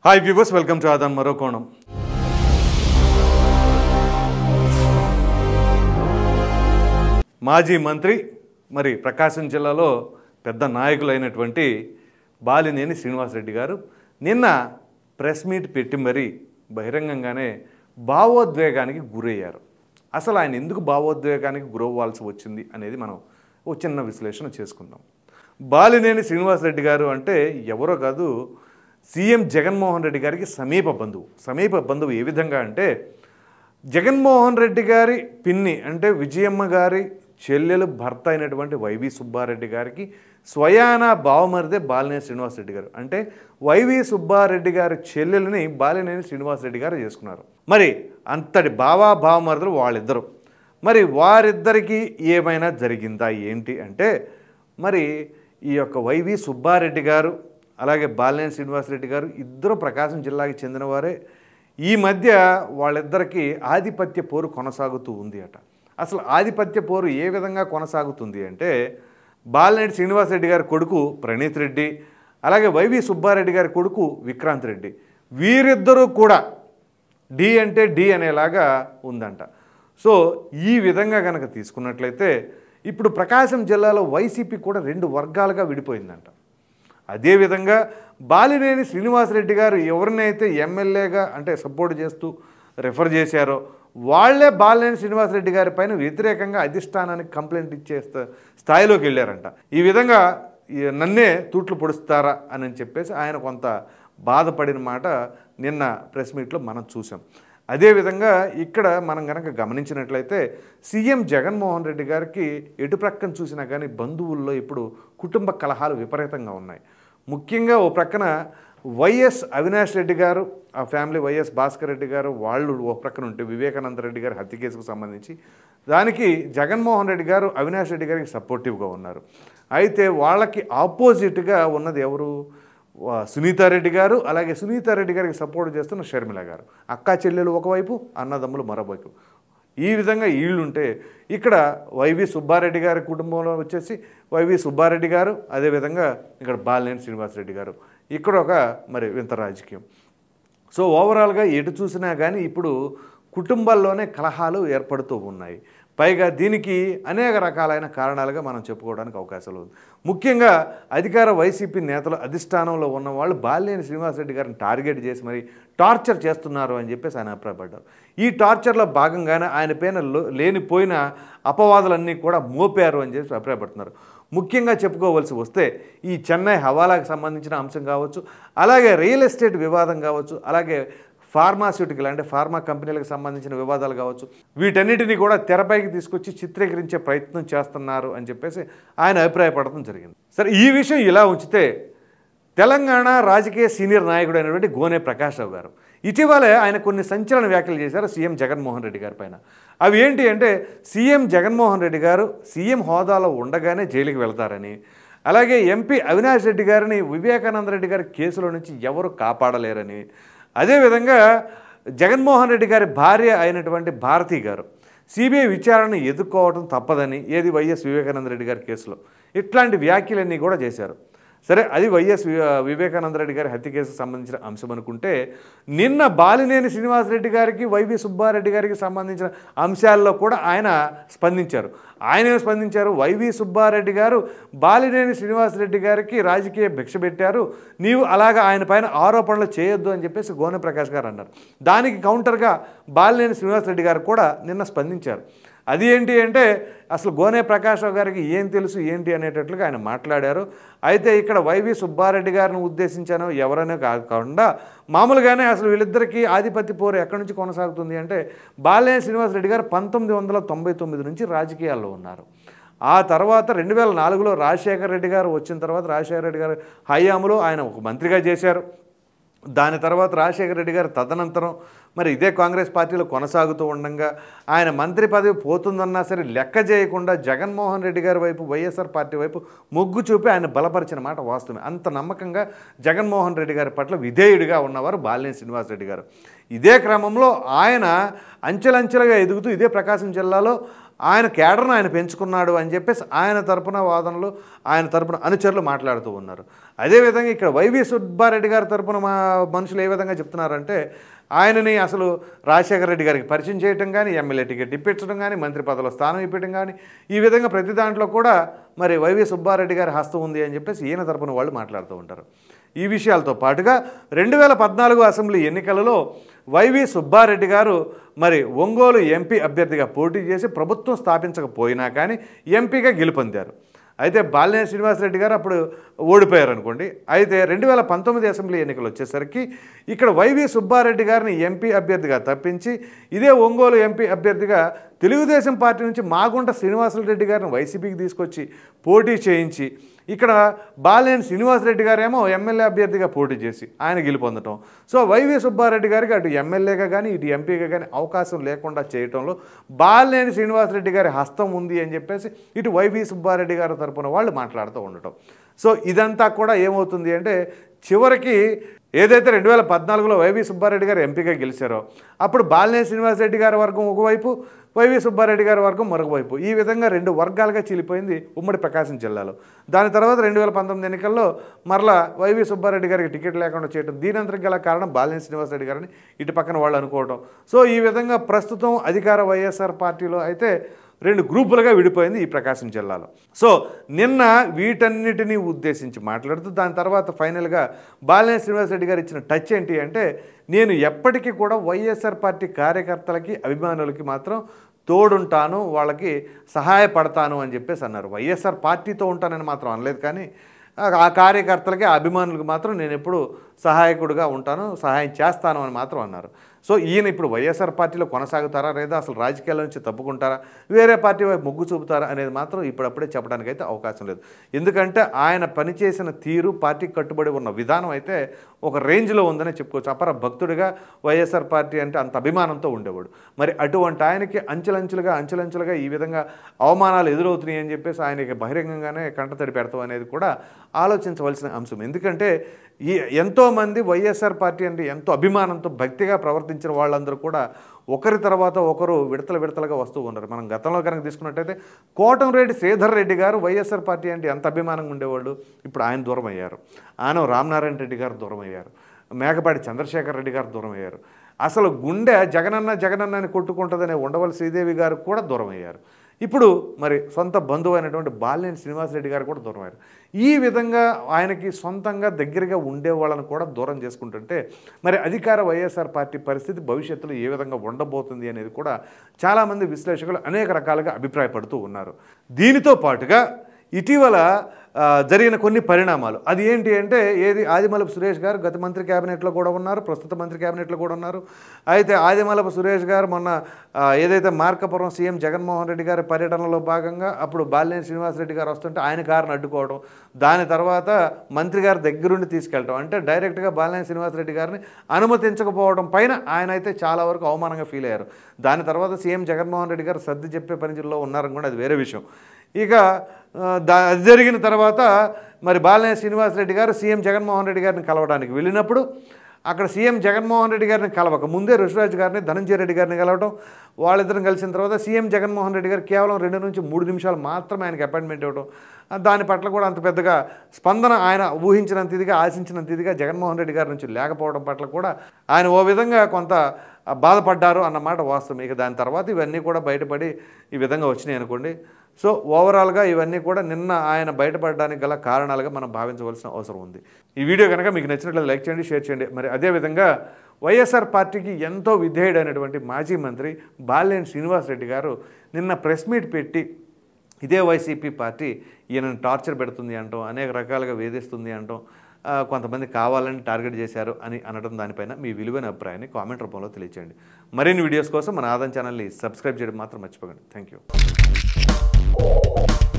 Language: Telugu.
హాయ్ వ్యూవర్స్ వెల్కమ్ టు ఆదాన్ మరో కోణం మాజీ మంత్రి మరి ప్రకాశం జిల్లాలో పెద్ద నాయకులైనటువంటి బాలినేని శ్రీనివాసరెడ్డి గారు నిన్న ప్రెస్ మీట్ పెట్టి మరీ బహిరంగంగానే భావోద్వేగానికి గురయ్యారు అసలు ఆయన ఎందుకు భావోద్వేగానికి గురవ్వాల్సి వచ్చింది అనేది మనం ఒక చిన్న విశ్లేషణ చేసుకుందాం బాలినేని శ్రీనివాసరెడ్డి గారు అంటే ఎవరో కాదు సీఎం జగన్మోహన్ రెడ్డి గారికి సమీప బంధువు సమీప బంధువు ఏ విధంగా అంటే జగన్మోహన్ రెడ్డి గారి పిన్ని అంటే విజయమ్మ గారి చెల్లెలు భర్త అయినటువంటి వైవి సుబ్బారెడ్డి గారికి స్వయాన బావమరిదే బాలినేని శ్రీనివాసరెడ్డి గారు అంటే వైవి సుబ్బారెడ్డి గారి చెల్లెలని బాలినేని శ్రీనివాసరెడ్డి గారు చేసుకున్నారు మరి అంతటి బావా బావమరుదులు వాళ్ళిద్దరు మరి వారిద్దరికీ ఏమైనా జరిగిందా ఏంటి అంటే మరి ఈ యొక్క వైవి సుబ్బారెడ్డి గారు అలాగే బాలినేని శ్రీనివాసరెడ్డి గారు ఇద్దరు ప్రకాశం జిల్లాకి చెందినవారే ఈ మధ్య వాళ్ళిద్దరికీ ఆధిపత్య పోరు కొనసాగుతూ ఉంది అట అసలు ఆధిపత్య పోరు ఏ విధంగా కొనసాగుతుంది అంటే బాలినేని శ్రీనివాసరెడ్డి గారి కొడుకు ప్రణీత్ రెడ్డి అలాగే వైవి సుబ్బారెడ్డి గారి కొడుకు విక్రాంత్ రెడ్డి వీరిద్దరూ కూడా డి అంటే డి అనేలాగా ఉందంట సో ఈ విధంగా కనుక తీసుకున్నట్లయితే ఇప్పుడు ప్రకాశం జిల్లాలో వైసీపీ కూడా రెండు వర్గాలుగా విడిపోయిందంట అదేవిధంగా బాలినేని శ్రీనివాసరెడ్డి గారు ఎవరినైతే ఎమ్మెల్యేగా అంటే సపోర్ట్ చేస్తూ రెఫర్ చేశారో వాళ్ళే బాలినేని శ్రీనివాసరెడ్డి గారి పైన వ్యతిరేకంగా అధిష్టానానికి కంప్లైంట్ ఇచ్చే స్థా- స్థాయిలోకి వెళ్ళారంట ఈ విధంగా ఈ నన్నే తూట్లు పొడుస్తారా అని చెప్పేసి ఆయన కొంత బాధపడిన మాట నిన్న ప్రెస్ మీట్లో మనం చూసాం అదేవిధంగా ఇక్కడ మనం కనుక గమనించినట్లయితే సీఎం జగన్మోహన్ రెడ్డి గారికి ఎటు ప్రక్కన చూసినా కానీ బంధువుల్లో ఇప్పుడు కుటుంబ కలహాలు విపరీతంగా ఉన్నాయి ముఖ్యంగా ఓ ప్రక్కన వైఎస్ అవినాష్ రెడ్డి గారు ఆ ఫ్యామిలీ వైఎస్ భాస్కర్ రెడ్డి గారు వాళ్ళు ఓ ప్రక్కన ఉంటే వివేకానంద రెడ్డి గారి హత్య కేసుకు సంబంధించి దానికి జగన్మోహన్ రెడ్డి గారు అవినాష్ రెడ్డి గారికి సపోర్టివ్గా ఉన్నారు అయితే వాళ్ళకి ఆపోజిట్గా ఉన్నది ఎవరు వా- సునీతారెడ్డి గారు అలాగే సునీతారెడ్డి గారికి సపోర్ట్ చేస్తున్న షర్మిల గారు అక్కా చెల్లెలు ఒకవైపు అన్నదమ్ములు మరోవైపు ఈ విధంగా వీళ్ళుంటే ఇక్కడ వైవి సుబ్బారెడ్డి గారి కుటుంబంలో వచ్చేసి వైవి సుబ్బారెడ్డి గారు అదేవిధంగా ఇక్కడ బాలినేని శ్రీనివాసరెడ్డి గారు ఇక్కడ ఒక మరి వింత రాజకీయం సో ఓవరాల్గా ఎటు చూసినా కానీ ఇప్పుడు కుటుంబాల్లోనే కలహాలు ఏర్పడుతూ ఉన్నాయి పైగా దీనికి అనేక రకాలైన కారణాలుగా మనం చెప్పుకోవడానికి అవకాశాలు ఉంది ముఖ్యంగా అధికార వైసీపీ నేతలు అధిష్టానంలో ఉన్న వాళ్ళు బాలినేని శ్రీనివాసరెడ్డి గారిని టార్గెట్ చేసి మరి టార్చర్ చేస్తున్నారు అని చెప్పేసి ఆయన అభిప్రాయపడ్డారు ఈ టార్చర్లో భాగంగానే ఆయన పైన లో- లేనిపోయిన అపవాదులన్నీ కూడా మోపారు అని చెప్పి అభిప్రాయపడుతున్నారు ముఖ్యంగా చెప్పుకోవాల్సి వస్తే ఈ చెన్నై హవాలాకు సంబంధించిన అంశం కావచ్చు అలాగే రియల్ ఎస్టేట్ వివాదం కావచ్చు అలాగే ఫార్మాస్యూటికల్ అంటే ఫార్మా కంపెనీలకు సంబంధించిన వివాదాలు కావచ్చు వీటన్నిటిని కూడా తెరపైకి తీసుకొచ్చి చిత్రీకరించే ప్రయత్నం చేస్తున్నారు అని చెప్పేసి ఆయన అభిప్రాయపడటం జరిగింది సరే ఈ విషయం ఇలా ఉంచితే తెలంగాణ రాజకీయ సీనియర్ నాయకుడు అయినటువంటి గోనె ప్రకాష్ రావు గారు ఇటీవలే ఆయన కొన్ని సంచలన వ్యాఖ్యలు చేశారు సీఎం జగన్మోహన్ రెడ్డి గారి పైన అవి ఏంటి అంటే సీఎం జగన్మోహన్ రెడ్డి గారు సీఎం హోదాలో ఉండగానే జైలుకి వెళ్తారని అలాగే ఎంపీ అవినాష్ రెడ్డి గారిని వివేకానంద రెడ్డి గారి కేసులో నుంచి ఎవరు కాపాడలేరని అదేవిధంగా జగన్మోహన్ రెడ్డి గారి భార్య అయినటువంటి భారతి గారు సిబిఐ విచారణను ఎదుర్కోవడం తప్పదని ఏది వైఎస్ వివేకానంద రెడ్డి గారి కేసులో ఇట్లాంటి వ్యాఖ్యలన్నీ కూడా చేశారు సరే అది వైఎస్ వి- వివేకానంద రెడ్డి గారి హత్య కేసుకు సంబంధించిన అంశం అనుకుంటే నిన్న బాలినేని శ్రీనివాసరెడ్డి గారికి వైవి సుబ్బారెడ్డి గారికి సంబంధించిన అంశాల్లో కూడా ఆయన స్పందించారు ఆయన ఏం స్పందించారు వైవి సుబ్బారెడ్డి గారు బాలినేని శ్రీనివాసరెడ్డి గారికి రాజకీయ భిక్ష పెట్టారు నీవు అలాగా ఆయన పైన ఆరోపణలు చేయొద్దు అని చెప్పేసి గోనె ప్రకాష్ గారు అన్నారు దానికి కౌంటర్గా బాలినేని శ్రీనివాసరెడ్డి గారు కూడా నిన్న స్పందించారు అది ఏంటి అంటే అసలు గోనె ప్రకాశ్రావు గారికి ఏం తెలుసు ఏంటి అనేటట్లుగా ఆయన మాట్లాడారు అయితే ఇక్కడ వైవి సుబ్బారెడ్డి గారిని ఉద్దేశించాను ఎవరనే కాకుండా మామూలుగానే అసలు వీళ్ళిద్దరికీ ఆధిపత్య పోరు ఎక్కడి నుంచి కొనసాగుతుంది అంటే బాలినేని శ్రీనివాసరెడ్డి గారు పంతొమ్మిది వందల తొంభై తొమ్మిది నుంచి రాజకీయాల్లో ఉన్నారు ఆ తర్వాత రెండు వేల నాలుగులో రాజశేఖర రెడ్డి గారు వచ్చిన తర్వాత రాజశేఖర రెడ్డి గారు హయాంలో ఆయన ఒక మంత్రిగా చేశారు దాని తర్వాత రాజశేఖర రెడ్డి గారు తదనంతరం మరి ఇదే కాంగ్రెస్ పార్టీలో కొనసాగుతూ ఉండగా ఆయన మంత్రి పదవి పోతుందన్నా సరే లెక్క చేయకుండా జగన్మోహన్ రెడ్డి గారి వైపు వైఎస్ఆర్ పార్టీ వైపు మొగ్గు చూపి ఆయన బలపరిచిన మాట వాస్తవమే అంత నమ్మకంగా జగన్మోహన్ రెడ్డి గారి పట్ల విధేయుడిగా ఉన్నవారు బాలినేని శ్రీనివాసరెడ్డి గారు ఇదే క్రమంలో ఆయన అంచెలంచెలుగా ఎదుగుతూ ఇదే ప్రకాశం జిల్లాలో ఆయన కేడర్ను ఆయన పెంచుకున్నాడు అని చెప్పేసి ఆయన తరపున వాదనలు ఆయన తరపున అనుచరులు మాట్లాడుతూ ఉన్నారు అదేవిధంగా ఇక్కడ వైవి సుబ్బారెడ్డి గారి తరపున మా మనుషులు ఏ విధంగా చెప్తున్నారంటే ఆయనని అసలు రాజశేఖర రెడ్డి గారికి పరిచయం చేయటం కానీ ఎమ్మెల్యే టికెట్ ఇప్పించడం కానీ మంత్రి పదవిలో స్థానం ఇప్పించడం కానీ ఈ విధంగా ప్రతి దాంట్లో కూడా మరి వైవి సుబ్బారెడ్డి గారి హస్తం ఉంది అని చెప్పేసి ఈయన తరపున వాళ్ళు మాట్లాడుతూ ఉంటారు ఈ విషయాలతో పాటుగా రెండు వేల పద్నాలుగు అసెంబ్లీ ఎన్నికలలో వైవి సుబ్బారెడ్డి గారు మరి ఒంగోలు ఎంపీ అభ్యర్థిగా పోటీ చేసి ప్రభుత్వం స్థాపించకపోయినా కానీ ఎంపీగా గెలుపొందారు అయితే బాలినేని శ్రీనివాసరెడ్డి గారు అప్పుడు ఓడిపోయారు అనుకోండి అయితే రెండు వేల పంతొమ్మిది అసెంబ్లీ ఎన్నికలు వచ్చేసరికి ఇక్కడ వైవి సుబ్బారెడ్డి గారిని ఎంపీ అభ్యర్థిగా తప్పించి ఇదే ఒంగోలు ఎంపీ అభ్యర్థిగా తెలుగుదేశం పార్టీ నుంచి మాగుంట శ్రీనివాసరెడ్డి గారిని వైసీపీకి తీసుకొచ్చి పోటీ చేయించి ఇక్కడ బాలేని శ్రీనివాసరెడ్డి గారేమో ఎమ్మెల్యే అభ్యర్థిగా పోటీ చేసి ఆయన గెలుపొందటం సో వైవి సుబ్బారెడ్డి గారికి అటు ఎమ్మెల్యేగా కానీ ఇటు ఎంపీగా కానీ అవకాశం లేకుండా చేయటంలో బాలేని శ్రీనివాసరెడ్డి గారి హస్తం ఉంది అని చెప్పేసి ఇటు వైవి సుబ్బారెడ్డి గారి తరపున వాళ్ళు మాట్లాడుతూ ఉండటం సో ఇదంతా కూడా ఏమవుతుంది అంటే చివరికి ఏదైతే రెండు వేల పద్నాలుగులో వైవి సుబ్బారెడ్డి గారు ఎంపీగా గెలిచారో అప్పుడు బాలినేని శ్రీనివాసరెడ్డి గారి వర్గం ఒకవైపు వైవి సుబ్బారెడ్డి గారి వర్గం మరొక వైపు ఈ విధంగా రెండు వర్గాలుగా చీలిపోయింది ఉమ్మడి ప్రకాశం జిల్లాలో దాని తర్వాత రెండు వేల పంతొమ్మిది ఎన్నికల్లో మరలా వైవి సుబ్బారెడ్డి గారికి టికెట్ లేకుండా చేయడం దీనంతరం గల కారణం బాలినేని శ్రీనివాసరెడ్డి గారిని ఇటు పక్కన వాళ్ళు అనుకోవడం సో ఈ విధంగా ప్రస్తుతం అధికార వైఎస్ఆర్ పార్టీలో అయితే రెండు గ్రూపులుగా విడిపోయింది ఈ ప్రకాశం జిల్లాలో సో నిన్న వీటన్నిటినీ ఉద్దేశించి మాట్లాడుతూ దాని తర్వాత ఫైనల్గా బాలినేని శ్రీనివాసరెడ్డి గారు ఇచ్చిన టచ్ ఏంటి అంటే నేను ఎప్పటికీ కూడా వైఎస్ఆర్ పార్టీ కార్యకర్తలకి అభిమానులకి మాత్రం తోడుంటాను వాళ్ళకి సహాయపడతాను అని చెప్పేసి అన్నారు వైఎస్ఆర్ పార్టీతో ఉంటానని మాత్రం అనలేదు కానీ ఆ కార్యకర్తలకి ఆ అభిమానులకు మాత్రం నేను ఎప్పుడు సహాయకుడిగా ఉంటాను సహాయం చేస్తాను అని మాత్రం అన్నారు సో ఈయన ఇప్పుడు వైఎస్ఆర్ పార్టీలో కొనసాగుతారా లేదా అసలు రాజకీయాల నుంచి తప్పుకుంటారా వేరే పార్టీ వైపు మొగ్గు చూపుతారా అనేది మాత్రం ఇప్పుడప్పుడే చెప్పడానికి అయితే అవకాశం లేదు ఎందుకంటే ఆయన పనిచేసిన తీరు పార్టీకి కట్టుబడి ఉన్న విధానం అయితే ఒక రేంజ్లో ఉందని చెప్పుకోవచ్చు అపర భక్తుడిగా వైఎస్ఆర్ పార్టీ అంటే అంత అభిమానంతో ఉండేవాడు మరి అటువంటి ఆయనకి అంచెలంచెలుగా అంచెలంచెలుగా ఈ విధంగా అవమానాలు ఎదురవుతున్నాయి అని చెప్పేసి ఆయనకి బహిరంగంగానే కంటతడి పెడతాం అనేది కూడా ఆలోచించవలసిన అంశం ఎందుకంటే ఈ ఎంతోమంది వైఎస్ఆర్ పార్టీ అంటే ఎంతో అభిమానంతో భక్తిగా ప్రవర్తించిన వాళ్ళందరూ కూడా ఒకరి తర్వాత ఒకరు విడతల విడతలుగా వస్తూ ఉన్నారు మనం గతంలో కనుక తీసుకున్నట్టయితే కోటంరెడ్డి శ్రీధర్ రెడ్డి గారు వైఎస్ఆర్ పార్టీ అంటే ఎంత అభిమానంగా ఉండేవాళ్ళు ఇప్పుడు ఆయన దూరం అయ్యారు ఆయన రామనారాయణ రెడ్డి గారు దూరం అయ్యారు మేకపాటి చంద్రశేఖర్ రెడ్డి గారు దూరం అయ్యారు అసలు గుండె జగనన్న జగనన్న అని కొట్టుకుంటుందనే ఉండవల్లి శ్రీదేవి గారు కూడా దూరం అయ్యారు ఇప్పుడు మరి సొంత బంధువు అయినటువంటి బాలినేని శ్రీనివాసరెడ్డి గారు కూడా దూరం అయ్యారు ఈ విధంగా ఆయనకి సొంతంగా దగ్గరగా ఉండే వాళ్ళని కూడా దూరం చేసుకుంటుంటే మరి అధికార వైఎస్ఆర్ పార్టీ పరిస్థితి భవిష్యత్తులో ఏ విధంగా ఉండబోతుంది అనేది కూడా చాలామంది విశ్లేషకులు అనేక రకాలుగా అభిప్రాయపడుతూ ఉన్నారు దీనితో పాటుగా ఇటీవల ఆ, జరిగిన కొన్ని పరిణామాలు అది ఏంటి అంటే ఏది ఆదిమలపు సురేష్ గారు గత మంత్రి క్యాబినెట్లో కూడా ఉన్నారు ప్రస్తుత మంత్రి క్యాబినెట్లో కూడా ఉన్నారు అయితే ఆదిమలపు సురేష్ గారు మొన్న ఆ, ఏదైతే మార్కపురం సీఎం జగన్మోహన్ రెడ్డి గారి పర్యటనలో భాగంగా అప్పుడు బాలినేని శ్రీనివాసరెడ్డి గారు వస్తుంటే ఆయన కారును అడ్డుకోవడం దాని తర్వాత మంత్రి గారి దగ్గరుండి తీసుకెళ్ళడం అంటే డైరెక్ట్గా బాలినేని శ్రీనివాసరెడ్డి గారిని అనుమతించకపోవడం పైన ఆయన అయితే చాలా వరకు అవమానంగా ఫీల్ అయ్యారు దాని తర్వాత సీఎం జగన్మోహన్ రెడ్డి గారు సర్ది చెప్పే పనిలో ఉన్నారని కూడా అది వేరే విషయం ఇక ఆ, దా అది జరిగిన తర్వాత మరి బాలినేని శ్రీనివాసరెడ్డి గారు సీఎం జగన్మోహన్ రెడ్డి గారిని కలవడానికి వెళ్ళినప్పుడు అక్కడ సీఎం జగన్మోహన్ రెడ్డి గారిని కలవక ముందే ఋషిరాజ్ గారిని ధనంజయ రెడ్డి గారిని కలవడం వాళ్ళిద్దరం కలిసిన తర్వాత సీఎం జగన్మోహన్ రెడ్డి గారు కేవలం రెండు నుంచి మూడు నిమిషాలు మాత్రమే ఆయనకి అపాయింట్మెంట్ ఇవ్వడం ఆ, దాని పట్ల కూడా అంత పెద్దగా స్పందన ఆయన ఊహించినంత ఇదిగా ఆశించినంత ఇదిగా జగన్మోహన్ రెడ్డి గారి నుంచి లేకపోవడం పట్ల కూడా ఆయన ఓ విధంగా కొంత ఆ, బాధపడ్డారు అన్నమాట వాస్తవం ఇక దాని తర్వాత ఇవన్నీ కూడా బయటపడి ఈ విధంగా వచ్చినాయి అనుకోండి సో ఓవరాల్గా ఇవన్నీ కూడా నిన్న ఆయన బయటపడడానికి గల కారణాలుగా మనం భావించవలసిన అవసరం ఉంది ఈ వీడియో కనుక మీకు నచ్చినట్లయితే లైక్ చేయండి షేర్ చేయండి మరి అదేవిధంగా వైఎస్ఆర్ పార్టీకి ఎంతో విధేయుడైనటువంటి మాజీ మంత్రి బాలినేని శ్రీనివాసరెడ్డి గారు నిన్న ప్రెస్ మీట్ పెట్టి ఇదే వైసీపీ పార్టీ ఈయనను టార్చర్ పెడుతుంది అంటాం అనేక రకాలుగా వేధిస్తుంది అంటాం ఆ, కొంతమంది కావాలని టార్గెట్ చేశారు అని అనడం దానిపైన మీ విలువైన అభిప్రాయాన్ని కామెంట్ రూపంలో తెలియచేయండి మరిన్ని వీడియోస్ కోసం మన ఆదాన్ ఛానల్ని సబ్స్క్రైబ్ చేయడం మాత్రం మర్చిపోకండి థ్యాంక్ యూ